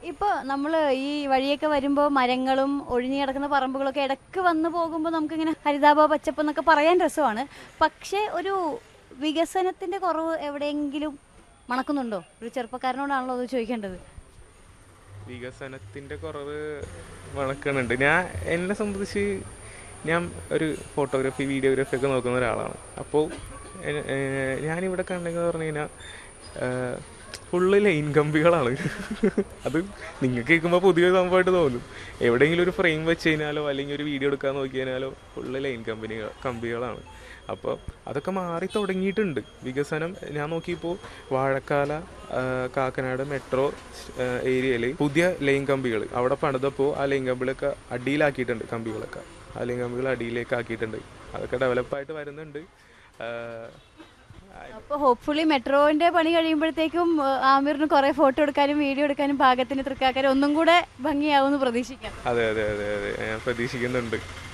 ഇപ്പോൾ നമ്മൾ ഈ വഴിയൊക്കെ വരുമ്പോൾ മരങ്ങളും ഒഴിഞ്ഞു കിടക്കുന്ന പറമ്പുകളൊക്കെ ഇടയ്ക്ക് വന്ന് പോകുമ്പോൾ നമുക്കിങ്ങനെ ഹരിതാപ പച്ചപ്പ് എന്നൊക്കെ പറയാൻ രസമാണ് പക്ഷേ ഒരു വികസനത്തിന്റെ കുറവ് എവിടെയെങ്കിലും മണക്കുന്നുണ്ടോ ഒരു ചെറുപ്പക്കാരനോടാണല്ലോ അത് ചോദിക്കേണ്ടത് വികസനത്തിന്റെ കുറവ് മണക്കണുണ്ട് ഞാൻ എന്നെ സംബന്ധിച്ച് ഞാൻ ഒരു ഫോട്ടോഗ്രാഫി വീഡിയോഗ്രാഫി ഒക്കെ നോക്കുന്ന ഒരാളാണ് അപ്പോൾ ഞാനിവിടെ കണ്ടെന്ന് പറഞ്ഞു കഴിഞ്ഞാൽ ഫുള്ള് ലൈൻ കമ്പികളാണ് അത് നിങ്ങൾക്ക് കേൾക്കുമ്പോൾ പുതിയ സംഭവമായിട്ട് തോന്നും എവിടെയെങ്കിലും ഒരു ഫ്രെയിം വെച്ച് കഴിഞ്ഞാലോ അല്ലെങ്കിൽ ഒരു വീഡിയോ എടുക്കാൻ നോക്കി കഴിഞ്ഞാലോ ഫുള്ള് ലൈൻ കമ്പനികൾ കമ്പികളാണ് അപ്പോൾ അതൊക്കെ മാറി തുടങ്ങിയിട്ടുണ്ട് വികസനം ഞാൻ നോക്കിയപ്പോൾ വാഴക്കാല ആ, കാക്കനാട് മെട്രോ ഏരിയയിൽ പുതിയ ലൈൻ കമ്പികൾ അവിടെ പണിതപ്പോൾ ആ ലൈൻ കമ്പികളൊക്കെ അടിയിലാക്കിയിട്ടുണ്ട് കമ്പികളൊക്കെ ആ ലൈൻ കമ്പികൾ അടിയിലേക്ക് ആക്കിയിട്ടുണ്ട് അതൊക്കെ ഡെവലപ്പായിട്ട് വരുന്നുണ്ട് ആ, അപ്പോൾ ഹോപ്പ്ഫുള്ളി മെട്രോന്റെ പണി കഴിയുമ്പോഴത്തേക്കും ഏഹ്, ആമിറിന് കുറേ ഫോട്ടോ എടുക്കാനും വീഡിയോ എടുക്കാനും പാകത്തിന് തൃക്കാക്കാനും ഒന്നും കൂടെ ഭംഗിയാവുമെന്ന് പ്രതീക്ഷിക്കാം അതെ അതെ അതെ അതെ ഞാൻ പ്രതീക്ഷിക്കുന്നുണ്ട്